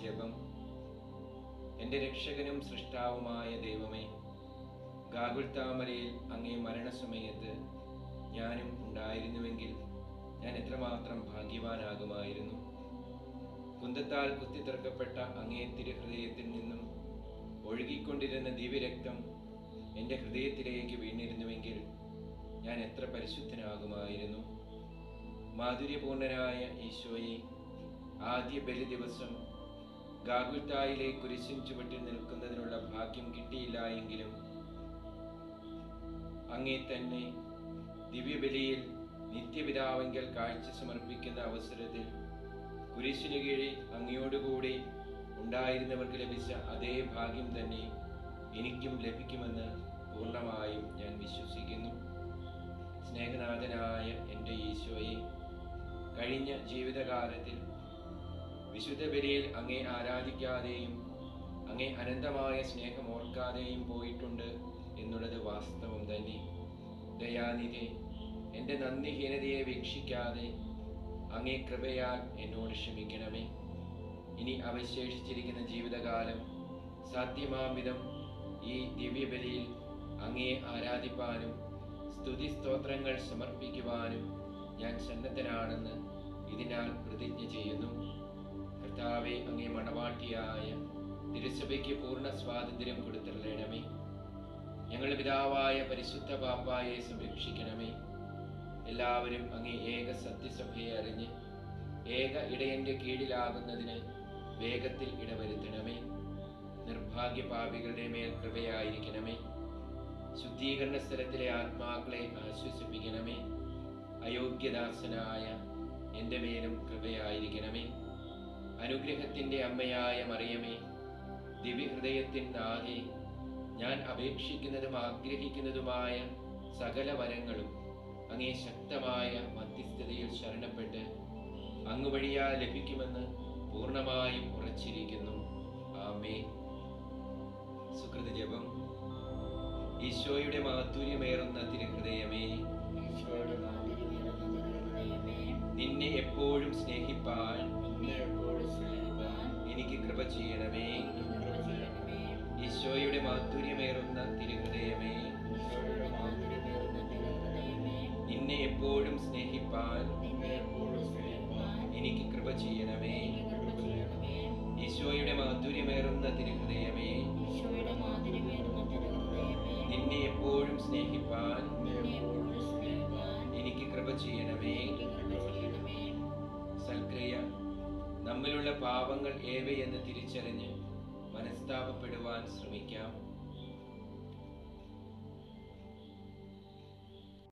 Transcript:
ജപം എൻ്റെ രക്ഷകനും സൃഷ്ടാവുമായ ദൈവമേ ഗാകുൽത്താമലയിൽ അങ്ങേ മരണസമയത്ത് ഞാനും ഉണ്ടായിരുന്നുവെങ്കിൽ ഞാൻ എത്രമാത്രം ഭാഗ്യവാനാകുമായിരുന്നു കുന്തത്താൽ കുത്തിത്തീർക്കപ്പെട്ട അങ്ങേ തിരുഹൃദയത്തിൽ നിന്നും ഒഴുകിക്കൊണ്ടിരുന്ന ദിവ്യരക്തം എൻ്റെ ഹൃദയത്തിലേക്ക് വീണിരുന്നുവെങ്കിൽ ഞാൻ എത്ര പരിശുദ്ധനാകുമായിരുന്നു മാധുര്യപൂർണനായ ഈശോയെ ആദ്യ ബലി ദിവസം ഗാഗുൽത്തായിലെ കുരിശിൻ ചുവട്ടിൽ നിൽക്കുന്നതിനുള്ള ഭാഗ്യം കിട്ടിയില്ല എങ്കിലും അങ്ങേ തന്നെ ദിവ്യബലിയിൽ നിത്യപിതാവെങ്കിൽ കാഴ്ച സമർപ്പിക്കുന്ന അവസരത്തിൽ കുരിശിനു കീഴിൽ അങ്ങയോടുകൂടി ഉണ്ടായിരുന്നവർക്ക് ലഭിച്ച അതേ ഭാഗ്യം തന്നെ എനിക്കും ലഭിക്കുമെന്ന് പൂർണ്ണമായും ഞാൻ വിശ്വസിക്കുന്നു സ്നേഹനാഥനായ എൻ്റെ ഈശോയെ കഴിഞ്ഞ ജീവിതകാലത്തിൽ വിശുദ്ധ ബലിയിൽ അങ്ങേ ആരാധിക്കാതെയും അങ്ങേ അനന്തമായ സ്നേഹം ഓർക്കാതെയും പോയിട്ടുണ്ട് എന്നുള്ളത് വാസ്തവം തന്നെ ദയാനിധി എൻ്റെ നന്ദിഹീനതയെ വീക്ഷിക്കാതെ അങ്ങേ കൃപയാൽ എന്നോട് ക്ഷമിക്കണമേ ഇനി അവശേഷിച്ചിരിക്കുന്ന ജീവിതകാലം സാധ്യമാം വിധം ഈ ദിവ്യബലിയിൽ അങ്ങേ ആരാധിപ്പാനും സ്തുതി സ്തോത്രങ്ങൾ സമർപ്പിക്കുവാനും ഞാൻ സന്നദ്ധനാണെന്ന് ഇതിനാൽ പ്രതിജ്ഞ ചെയ്യുന്നു കർത്താവെ അങ്ങേ മണവാട്ടിയായ തിരുസഭയ്ക്ക് പൂർണ്ണ സ്വാതന്ത്ര്യം കൊടുത്തരണമേ ഞങ്ങളുടെ പിതാവായ പരിശുദ്ധ പാപ്പായെ സംരക്ഷിക്കണമേ എല്ലാവരും അങ്ങേ ഏക സത്യസഭയെ അറിഞ്ഞ് ഏക ഇടയന്റെ കീഴിലാകുന്നതിന് വേഗത്തിൽ ഇടവരുത്തണമേ നിർഭാഗ്യ പാപികളുടെ മേൽ കൃപയായിരിക്കണമേ ശുദ്ധീകരണ സ്ഥലത്തിലെ ആത്മാക്കളെ ആശ്വസിപ്പിക്കണമേ അയോഗ്യദാസനായ എൻ്റെ മേലും കൃപയായിരിക്കണമേ അനുഗ്രഹത്തിൻ്റെ അമ്മയായ മറിയമേ ദിവ്യഹൃദയത്തിൻ നാഥേ ഞാൻ അപേക്ഷിക്കുന്നതും ആഗ്രഹിക്കുന്നതുമായ സകല വരങ്ങളും അങ്ങേ ശക്തമായ മധ്യസ്ഥതയിൽ ശരണപ്പെട്ട് അങ്ങ് വഴിയാ ലഭിക്കുമെന്ന് പൂർണ്ണമായും ഉറച്ചിരിക്കുന്നു ആമേ സുഹൃത ജപം ഈശോയുടെ മാധുര്യമേറുന്ന തിരുഹൃദയമേ ഈശോയുടെ മാധുര്യമേറുന്ന തിരുഹൃദയമേ, നിന്നെ എപ്പോഴും സ്നേഹിപ്പാൻ നിന്നെ എപ്പോഴും സ്നേഹിപ്പാൻ എനിക്ക് കൃപ ചെയ്യണമേ എനിക്ക് കൃപ ചെയ്യണമേ. ഈശോയുടെ മാധുര്യമേറുന്ന തിരുഹൃദയമേ ഈശോയുടെ മാധുര്യമേറുന്ന തിരുഹൃദയമേ, നിന്നെ എപ്പോഴും സ്നേഹിപ്പാൻ നിന്നെ എപ്പോഴും സ്നേഹിപ്പാൻ എനിക്ക് കൃപ ചെയ്യണമേ എനിക്ക് കൃപ ചെയ്യണമേ. ഈശോയുടെ മാധുര്യമേറുന്ന തിരുഹൃദയമേ ഈശോയുടെ മാധുര്യമേറുന്ന തിരുഹൃദയമേ, നിന്നെ എപ്പോഴും സ്നേഹിപ്പാൻ നിന്നെ എപ്പോഴും സ്നേഹിപ്പാൻ എനിക്ക് കൃപ ചെയ്യണമേ എനിക്ക് കൃപ ചെയ്യണമേ. സൽക്രിയ നമ്മിലുള്ള പാപങ്ങൾ ഏവയെന്ന് തിരിച്ചറിഞ്ഞ് മനസ്താപപ്പെടുവാൻ ശ്രമിക്കാം